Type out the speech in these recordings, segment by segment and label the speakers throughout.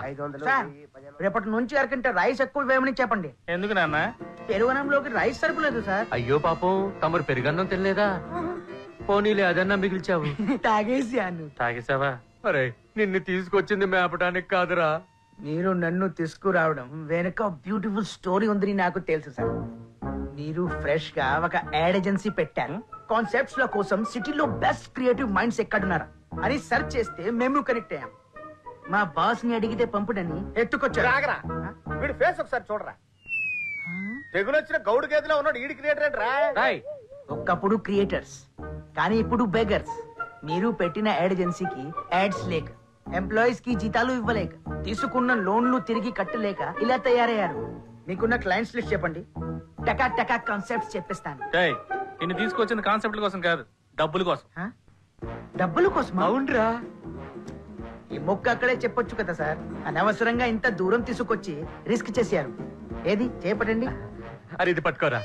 Speaker 1: ఐదు వందలు
Speaker 2: సార్
Speaker 1: వెయ్యి, పదిహేను
Speaker 2: రేపటి నుంచి అరకంటే రైస్ ఎక్కువ వేయమని చెప్పండి
Speaker 3: ఎందుకు నాన్న
Speaker 2: పెరుగనంలోకి రైస్ సరుకులేదు సార్
Speaker 4: అయ్యో పాపం తమరు పెరుగన్నం తినలేదా పోనీలే అదన్నా మిగిల్చావు
Speaker 2: తాగేసాను
Speaker 3: తాగేసావా
Speaker 4: అరే నిన్ను తీసుకొచ్చింది మేపడానికి కాదురా
Speaker 2: మీరు నన్ను తీసుకురావడం వెనుక బ్యూటిఫుల్ స్టోరీ ఉందని నాకు తెలుసు సార్ మీరు ఫ్రెష్ గా ఒక యాడ్ ఏజెన్సీ పెట్టారు కాన్సెప్ట్స్ ల కోసం సిటీలో బెస్ట్ క్రియేటివ్ మైండ్స్ ఎక్కడున్నారా అని సెర్చ్ చేస్తే మేము కనెక్ట్ అయ్యాం మా బాస్ ని అడిగితే పంపుడని ఎత్తుకొచ్చారు
Speaker 1: రాగరా వీడి ఫేస్ ఒకసారి చూడరా తెగులు వచ్చిన గౌడు గేదెలో ఉన్నాడు ఈడి క్రియేటర్ రా
Speaker 4: రాయ్
Speaker 2: ఒకప్పుడు క్రియేటర్స్ కానీ ఇప్పుడు బెగర్స్ మీరు పెట్టిన యాడ్ ఏజెన్సీకి యాడ్స్ లేక ఎంప్లాయీస్ కి జీతాలు ఇవ్వలేక తీసుకున్న లోన్లు తిరిగి కట్టలేక ఇలా తయారయ్యారు మీకున్న క్లయింట్స్ లిస్ట్ చెప్పండి టకా టకా కాన్సెప్ట్స్ చెప్పిస్తాను
Speaker 3: డేయ్ నిన్ను తీసుకొచ్చిన కాన్సెప్ట్ కోసం కాదు డబ్బుల కోసం
Speaker 2: హ? డబ్బుల కోసం
Speaker 4: అవునరా
Speaker 2: ఈ మొక్క అక్కడే చెప్పొచ్చు కదా సార్ అనవసరంగా ఇంత దూరం తీసుకొచ్చి రిస్క్ చేశారు ఏది చేపట్టండి
Speaker 4: అరే ఇది పట్టుకోరా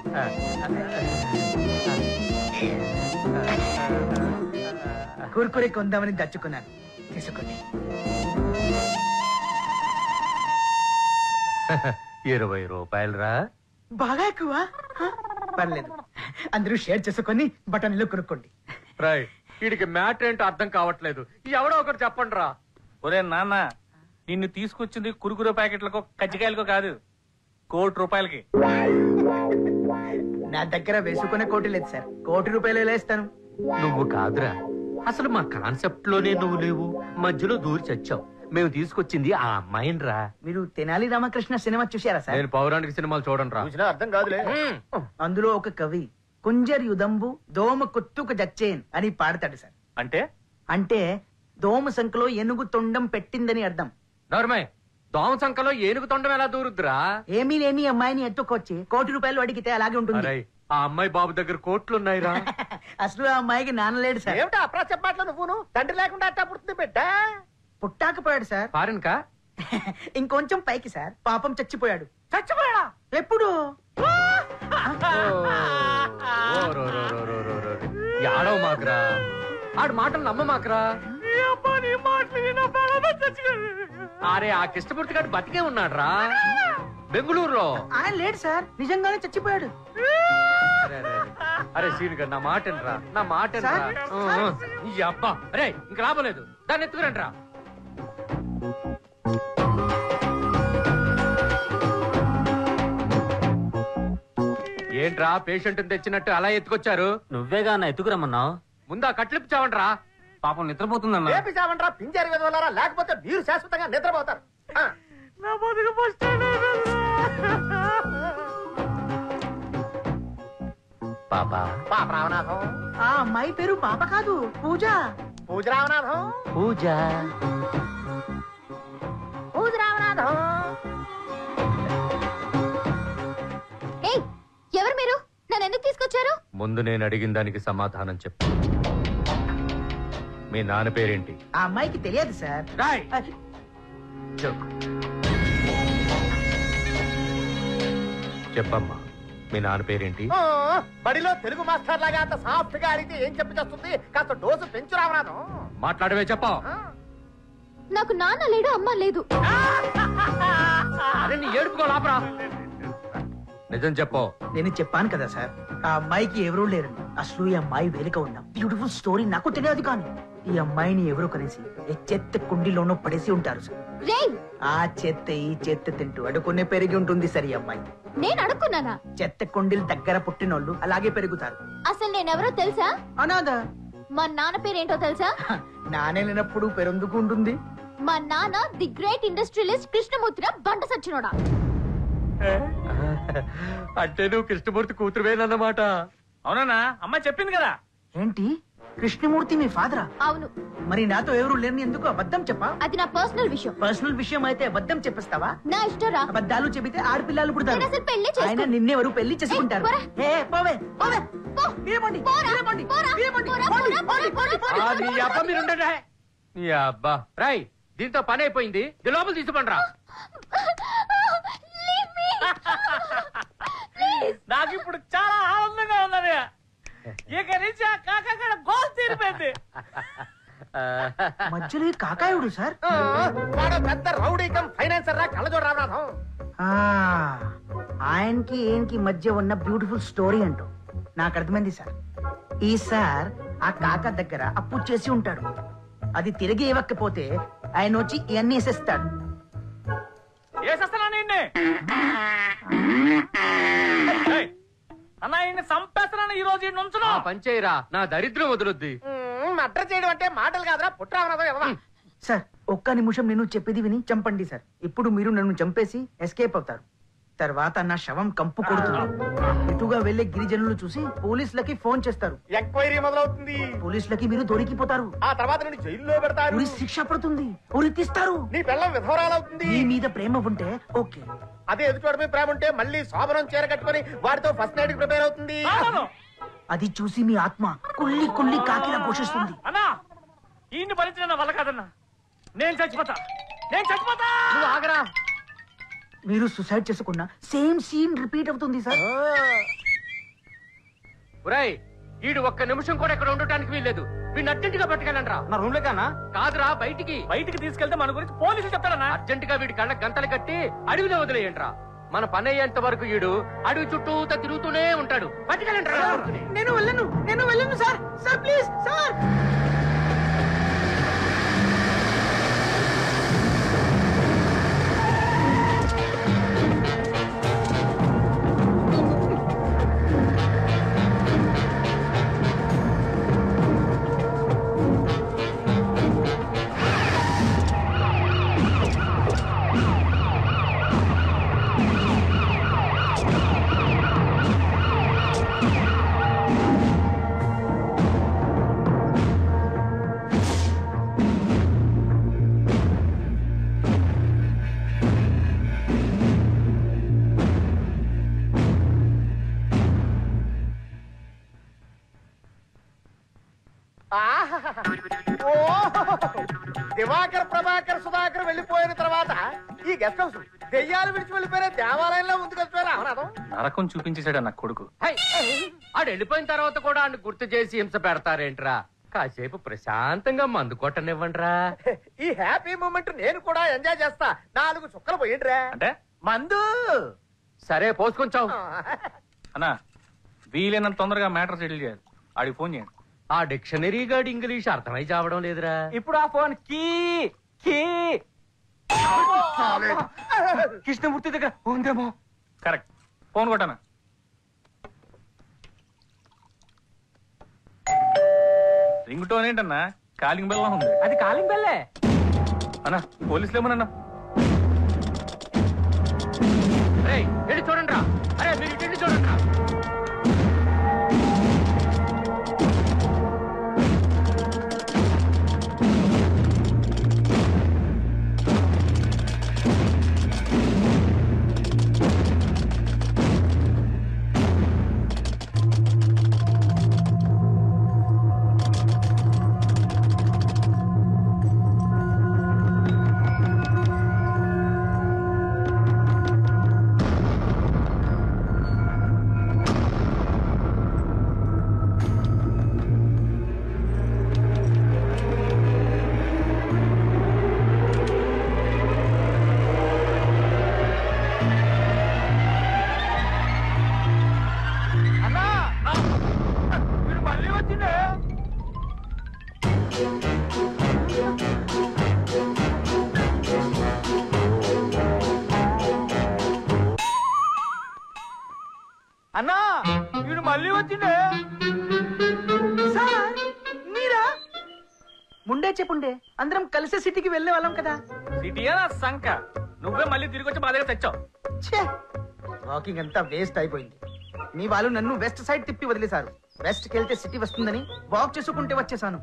Speaker 2: కూరుకురే కొందామని దచ్చుకున్నాను తీసుకోండి
Speaker 4: ఇరవై రూపాయలు రా
Speaker 2: బాగా ఎక్కువ హ? పర్లేదు అందరూ షేర్ చేసుకొని బటన్లు కొనుక్కోండి
Speaker 4: రాయ్ వీడికి మ్యాటర్ ఏంటో అర్థం కావట్లేదు ఎవడో ఒకటి చెప్పండి రా
Speaker 3: ఒరే నాన్న నిన్ను తీసుకొచ్చింది కురుకురు ప్యాకెట్లకో కజ్జికాయలకో కాదు కోటి రూపాయలకి
Speaker 2: నా దగ్గర వేసుకునే కోటి లేదు సార్ కోటి రూపాయలు ఎలా ఇస్తాను
Speaker 4: నువ్వు కాదురా అసలు మా కాన్సెప్ట్ లోనే నువ్వు లేవు మధ్యలో దూరి చచ్చావు మేము తీసుకొచ్చింది ఆ అమ్మాయిని రా
Speaker 2: మీరు తెనాలి రామకృష్ణ సినిమా చూశారా సార్
Speaker 4: నేను పౌరాణిక సినిమాలు చూడండి రా
Speaker 1: చూసినా అర్థం కాదులే
Speaker 2: అందులో ఒక కవి కుంజర్ యుదంబు దోమ కొత్తుకు జచ్చేన్ అని పాడతాడు సార్
Speaker 3: అంటే
Speaker 2: అంటే దోమ సంఖలో ఏనుగు తొండం పెట్టిందని అర్థం
Speaker 4: నోర్మయ్ దోమ సంఖలో ఏనుగు తొండం ఎలా దూరుద్దురా
Speaker 2: ఏమీ లేని అమ్మాయిని ఎత్తుకొచ్చి కోటి రూపాయలు అడిగితే అలాగే ఉంటుంది
Speaker 4: అరే ఆ అమ్మాయి బాబు దగ్గర కోట్లున్నాయిరా
Speaker 2: అసలు ఆ అమ్మాయికి నాన్న లేడు సార్
Speaker 1: ఏమిటా అప్రాచ్య మాటలు నువ్వును తండ్రి లేకుండా అట్టా పుడుతుంది బిడ్డ
Speaker 2: పుట్టాకపోయాడు సార్
Speaker 4: ఫారెన్ కా
Speaker 2: ఇంకొంచెం పైకి సార్ పాపం చచ్చిపోయాడు చచ్చిపోయాడా ఎప్పుడు
Speaker 4: ఆడవ మాకురా ఆడు మాటలు నమ్మ మాకురా అరే ఆ కృష్ణమూర్తి గారు బతికే ఉన్నాడు రా బెంగళూరులో
Speaker 2: ఆయన లేడు సార్ నిజంగానే చచ్చిపోయాడు
Speaker 4: అరే, అరే, అరే. అరే సీన్ గారు నా మాట రా నా మాట
Speaker 2: సార్,
Speaker 4: ఈ అబ్బా అరే ఇంక రాబోలేదు దాన్ని ఎత్తుకురండి రా ఏంట్రా పేషెంట్ తెచ్చినట్టు అలా ఎత్తుకొచ్చారు
Speaker 3: నువ్వేగా అన్న ఎత్తుకురమ్మన్నావు
Speaker 4: ముందా కట్లిప్పు చావండి రా
Speaker 3: పాపం నిద్రపోతుందన్న
Speaker 1: ఏపీ చావంట్రా పింజారి విధవలారా లేకపోతే మీరు శాశ్వతంగా నిద్రపోతారు ఆ.
Speaker 4: పాపా
Speaker 1: పాప రామనాథం
Speaker 2: ఆ అమ్మాయి పేరు పాప కాదు పూజ
Speaker 1: పూజ రామనాథం
Speaker 4: పూజ
Speaker 1: పూజ రామనాథం
Speaker 5: ఏయ్ ఎవరు మీరు నన్ను ఎందుకు తీసుకొచ్చారు
Speaker 4: ముందు నేను అడిగిన దానికి సమాధానం చెప్పు మీ నాన్న పేరేంటి
Speaker 2: ఆ అమ్మాయికి తెలియదు సార్
Speaker 4: రాయ్
Speaker 2: అది-
Speaker 4: చెప్పు చెప్పమ్మా మీ నాన్న పేరేంటి
Speaker 1: ఆ, బడిలో తెలుగు మాస్టర్ లాగా అంత సాఫ్ట్ గా అడిగితే ఏం చెప్పి చేస్తుంది కాస్త డోసు పెంచు రామనాథం
Speaker 4: మాట్లాడవే చెప్పా
Speaker 1: ఆ.
Speaker 5: నాకు నాన్న లేడు అమ్మ లేదు
Speaker 4: అరే నీ ఏడుపుకో లాపరా నిజం చెప్పు
Speaker 2: నేను చెప్పాను కదా సార్ ఆ అమ్మాయికి ఎవరూ లేరండి అసలు ఈ అమ్మాయి వెనుక ఉన్న బ్యూటిఫుల్ స్టోరీ నాకు తెలియదు కానీ ఈ అమ్మాయిని ఎవరో కనేసి ఈ చెత్త కుండీలోనో పడేసి ఉంటారు సార్
Speaker 5: రేయ్
Speaker 2: ఆ చెత్త ఈ చెత్త తింటూ అడుకునే పెరిగి ఉంటుంది సార్ ఈ అమ్మాయి
Speaker 5: నేను అడుక్కున్నానా
Speaker 2: చెత్త కుండీల దగ్గర పుట్టినోళ్ళు అలాగే పెరుగుతారు
Speaker 5: అసలు నేనెవరో తెలుసా
Speaker 2: అనాథ
Speaker 5: మా నాన్న పేరేంటో తెలుసా
Speaker 2: హ, నానే లేనప్పుడు పెరందుకు ఉంటుంది
Speaker 5: మా నాన్న ది గ్రేట్ ఇండస్ట్రియలిస్ట్ కృష్ణమూర్తిరా బంట సచ్చినోడా
Speaker 4: అంటే నువ్వు కృష్ణమూర్తి కూతురువేనన్నమాట
Speaker 3: అవునన్నా అమ్మ చెప్పింది కదా
Speaker 2: ఏంటి కృష్ణమూర్తి మీ ఫాదరా
Speaker 5: అవును
Speaker 2: మరి నాతో ఎవరు లేని ఎందుకు అబద్ధం చెప్పా
Speaker 5: అది నా పర్సనల్ విషయం
Speaker 2: పర్సనల్ విషయం అయితే అబద్ధం చెప్పేస్తావా
Speaker 5: నా ఇష్టరా
Speaker 2: అబద్ధాలు చెబితే ఆడపిల్లలు పుడతారు
Speaker 5: నేను అసలు పెళ్లి
Speaker 2: ఆయన
Speaker 5: చేసుకోను.
Speaker 2: నిన్నెవరు పెళ్లి చేసుకుంటారు
Speaker 5: పోరా.
Speaker 2: ఏ, పోవే, పోవే.
Speaker 5: పో.
Speaker 2: వీరమండి,
Speaker 5: పోరా.
Speaker 2: వీరమండి,
Speaker 5: పోరా.
Speaker 2: వీరమండి.
Speaker 5: పోరా,
Speaker 2: పోండి,
Speaker 5: పోరా,
Speaker 2: పోండి,
Speaker 5: పోరా,
Speaker 2: పోండి, పోండి.
Speaker 4: ఆ, నీ అబ్బా మీరు ఉండండి. నీ అబ్బా రాయ్ దీంతో పని అయిపోయింది ఇది లోపల తీసుకుంట్రా
Speaker 5: Leave me.
Speaker 3: నాకు ఇప్పుడు చాలా ఆనందంగా ఉందని ఇక నుంచి ఆ కాకక్కడ గోల్ తీరిపోయింది
Speaker 2: మధ్యలో ఈ కాకాయుడు సార్
Speaker 1: ఆ, వాడు పెద్ద రౌడీ కమ్ ఫైనాన్సర్ రా కళ్ళజోడు రామనాథం
Speaker 2: ఆ, ఆయనకి ఈయనకి మధ్య ఉన్న బ్యూటిఫుల్ స్టోరీ అంటూ నాకు అర్థమైంది సార్ ఈ సార్ ఆ కాక దగ్గర అప్పు చేసి ఉంటాడు అది తిరిగి ఇవ్వకపోతే ఆయన వచ్చి ఇవన్నీ వేసేస్తాడు
Speaker 3: వేసేస్తానా నిన్నే ఏయ్, అన్న ఈయన్ని చంపేస్తున్నాను ఈ రోజు ఈ నుంచును
Speaker 4: ఆ పంచేయరా నా దరిద్రం వదులుద్ది
Speaker 1: మడ్ర చేయడం అంటే మాటలు కాదురా పుట్ట రామనాథం ఎదవా
Speaker 2: సార్ ఒక్క నిమిషం నేను చెప్పేది విని చంపండి సార్ ఇప్పుడు మీరు నన్ను చంపేసి ఎస్కేప్ అవుతారు తర్వాత నా శవం కంపు కొడుతుంది ఇటుగా వెళ్లే గిరిజనులు చూసి పోలీసులకి ఫోన్ చేస్తారు
Speaker 1: ఎంక్వైరీ మొదలవుతుంది
Speaker 2: పోలీసులకి మీరు దొరికిపోతారు
Speaker 1: ఆ తర్వాత నుండి జైల్లో పెడతారు
Speaker 2: ఉరి శిక్ష పడుతుంది ఉరి తీస్తారు
Speaker 1: నీ పిల్లం విధవరాలవుతుంది
Speaker 2: మీ మీద ప్రేమ ఉంటే ఓకే
Speaker 1: అదే ఎదుటోడి మీద ప్రేమ ఉంటే మళ్ళీ శోభనం చీర కట్టుకొని వాడితో ఫస్ట్ నైట్ ప్రిపేర్ అవుతుంది
Speaker 3: అవును.
Speaker 2: అది చూసి మీ ఆత్మ కుళ్ళి కుళ్ళి కాకిలా పోషిస్తుంది
Speaker 3: అన్నా ఈయన్ని భరించిన నా వల్ల కాదన్నా నేను చచ్చిపోతా నేను చచ్చిపోతా
Speaker 4: నువ్వు ఆగరా
Speaker 2: మీరు సుసైడ్ చేసుకున్న సేమ్ సీన్ రిపీట్ అవుతుంది సార్
Speaker 4: ఒరేయ్ ఈడు ఒక్క నిమిషం కూడా ఇక్కడ ఉండటానికి వీల్లేదు వీడిని అర్జెంట్ గా పట్టుకెళ్ళండి
Speaker 3: నా రూమ్ లోకన్నా
Speaker 4: కాదురా బయటికి
Speaker 3: బయటికి తీసుకెళ్తే మన గురించి పోలీసులు చెప్తారన్నా
Speaker 4: అర్జెంట్ గా వీడి కళ్ళ గంతలు కట్టి అడవిలో వదిలేయండిరా మన పని అయ్యేంత వరకు ఈడు అడవి చుట్టూతా తిరుగుతూనే ఉంటాడు పట్టుకెళ్ళండి
Speaker 2: నేను వెళ్ళను నేను వెళ్ళను సార్ సార్ ప్లీజ్ సార్
Speaker 1: ఆహాహాహా. ఓ దివాకర్ ప్రభాకర్ సుధాకర్ వెళ్ళిపోయిన తర్వాత ఈ గెస్ట్ హౌస్ దెయ్యాలు విడిచి వెళ్ళిపోయిన దేవాలయంలో ఉంది కదా రామనాథం
Speaker 3: నరకం చూపించేశాడు నా కొడుకు
Speaker 4: హై! ఆడు వెళ్ళిపోయిన తర్వాత కూడా ఆయన గుర్తు చేసి హింస పెడతారేంట్రా కాసేపు ప్రశాంతంగా మందు కొట్టనివ్వండిరా
Speaker 1: ఈ హ్యాపీ మూమెంట్ నేను కూడా ఎంజాయ్ చేస్తా నాలుగు చుక్కలు పోయిండ్రా
Speaker 3: అంటే
Speaker 1: మందు
Speaker 4: సరే పోసుకొంచావు
Speaker 3: అన్నా వీలైనంత తొందరగా మ్యాటర్ సెటిల్ చేయాలి ఆడికి ఫోన్ చేయండి
Speaker 4: ఆ డిక్షనరీ గార్డ్ ఇంగ్లీష్ అర్థమై చావడం లేదురా
Speaker 3: ఇప్పుడు ఆ ఫోన్ కీ కీ కృష్ణమూర్తి దగ్గర ఉందేమో కరెక్ట్ ఫోన్ కొట్టానా రింగ్ టోన్ ఏంటన్నా కాలింగ్ బెల్లం ఉంది
Speaker 4: అది కాలింగ్ బెల్లే
Speaker 3: అన్నా పోలీసులు ఏమన్నా
Speaker 4: రేయ్ వెళ్ళి చూడండి రా అరే మీరు ఇటు వెళ్ళి చూడండి రా
Speaker 3: అన్నా మీరు మళ్ళీ వచ్చిండే అన్నా వీడు మళ్ళీ వచ్చిండే
Speaker 2: సార్ మీరా ముందే చెప్పుండే అందరం కలిసే సిటీకి వెళ్ళే వాళ్ళం కదా
Speaker 3: సిటీయా సంక నువ్వే మళ్ళీ తిరిగి వచ్చి మా దగ్గర తెచ్చావు
Speaker 2: ఛే వాకింగ్ అంతా వేస్ట్ అయిపోయింది మీ వాళ్ళు నన్ను వెస్ట్ సైడ్ తిప్పి వదిలేశారు వెస్ట్ కి వెళ్తే సిటీ వస్తుందని వాక్ చేసుకుంటే వచ్చేసాను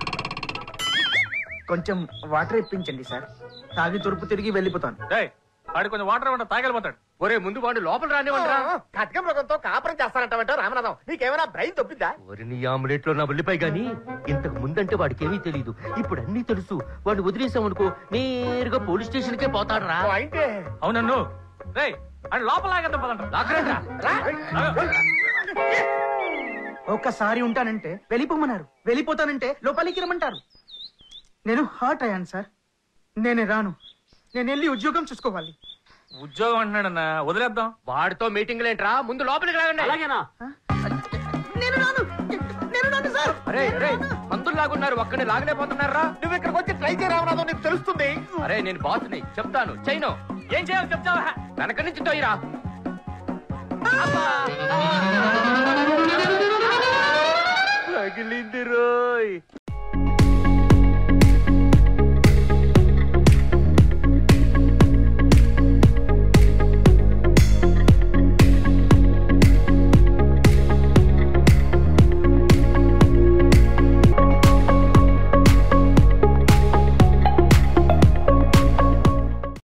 Speaker 2: కొంచెం వాటర్ ఇప్పించండి సార్ తాగి తురుపు తిరిగి వెళ్ళిపోతాను
Speaker 3: డేయ్ వాడు కొంచెం వాటర్ ఇవ్వండి తాగలిపోతాడు
Speaker 4: ఒరే ముందు వాడు లోపల రానివ్వండిరా
Speaker 1: కట్క మృగంతో కాపురం చేస్తానంటావంటే రామనాథం నీకేమైనా బ్రెయిన్ తప్పిద్దా
Speaker 4: ఒరిని ఆమ్లెట్ లో నా ఉల్లిపాయ గాని ఇంతకు ముందంటే వాడికి ఏమీ తెలియదు ఇప్పుడు అన్ని తెలుసు వాడిని వదిలేసామనుకో నేరుగా పోలీస్ స్టేషన్ కే పోతాడురా
Speaker 1: పాయింటే
Speaker 3: అవునన్ను రేయ్ అని లోపల లాగేద్దాం పదండ్రా.
Speaker 4: లాక్కరండ్రా.
Speaker 2: ఒక్కసారి ఉంటానంటే వెళ్ళిపోమన్నారు వెళ్ళిపోతానంటే లోపలికి రమ్మంటారు నేను హర్ట్ అయ్యాను సార్ నేనే రాను నేను వెళ్ళి ఉద్యోగం చూసుకోవాలి
Speaker 3: ఉద్యోగం అంటున్నాడన్నా వదిలేద్దాం
Speaker 4: వాడితో మీటింగ్ ఏంట్రా ముందు లోపలికి రాగండి అలాగేనా
Speaker 2: నేను రాను నేను రాను సార్
Speaker 4: అరే అరే పంతులు లాగున్నారు ఒక్కడిని లాగలేకపోతున్నారా
Speaker 1: నువ్వు ఇక్కడికి వచ్చి ట్రై చేయ రామనాథం నీకు తెలుస్తుంది
Speaker 4: అరే నేను బాస్ని చెప్తాను చైను
Speaker 3: ఏం చేయాలి చెప్తావా
Speaker 4: వెనక నుంచి తోయిరా
Speaker 1: తగిలింది రోయ్